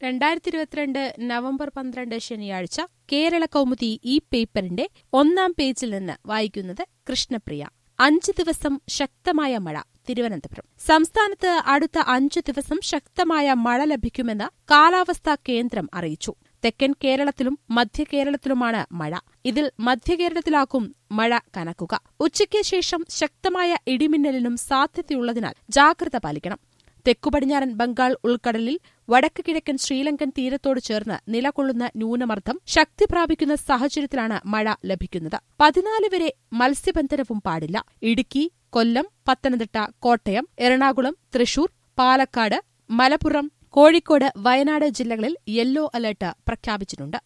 രണ്ടായിരത്തി ഇരുപത്തിരണ്ട് നവംബർ പന്ത്രണ്ട് ശനിയാഴ്ച കേരള കൗമുദി ഈ പേപ്പറിന്റെ ഒന്നാം പേജിൽ നിന്ന് വായിക്കുന്നത് കൃഷ്ണപ്രിയ അഞ്ച് ദിവസം ശക്തമായ മഴ തിരുവനന്തപുരം സംസ്ഥാനത്ത് അടുത്ത അഞ്ചു ദിവസം ശക്തമായ മഴ ലഭിക്കുമെന്ന് കാലാവസ്ഥാ കേന്ദ്രം അറിയിച്ചു തെക്കൻ കേരളത്തിലും മധ്യ കേരളത്തിലുമാണ് മഴ ഇതിൽ മധ്യ കേരളത്തിലാക്കും മഴ കനക്കുക ഉച്ചയ്ക്ക് ശേഷം ശക്തമായ ഇടിമിന്നലിനും സാധ്യതയുള്ളതിനാൽ ജാഗ്രത പാലിക്കണം തെക്കുപടിഞ്ഞാറൻ ബംഗാൾ ഉൾക്കടലിൽ വടക്ക് കിഴക്കൻ ശ്രീലങ്കൻ തീരത്തോട് ചേർന്ന് നിലകൊള്ളുന്ന ന്യൂനമർദ്ദം ശക്തി പ്രാപിക്കുന്ന സാഹചര്യത്തിലാണ് മഴ ലഭിക്കുന്നത് പതിനാല് വരെ മത്സ്യബന്ധനവും പാടില്ല ഇടുക്കി കൊല്ലം പത്തനംതിട്ട കോട്ടയം എറണാകുളം തൃശൂർ പാലക്കാട് മലപ്പുറം കോഴിക്കോട് വയനാട് ജില്ലകളിൽ യെല്ലോ അലർട്ട് പ്രഖ്യാപിച്ചിട്ടുണ്ട്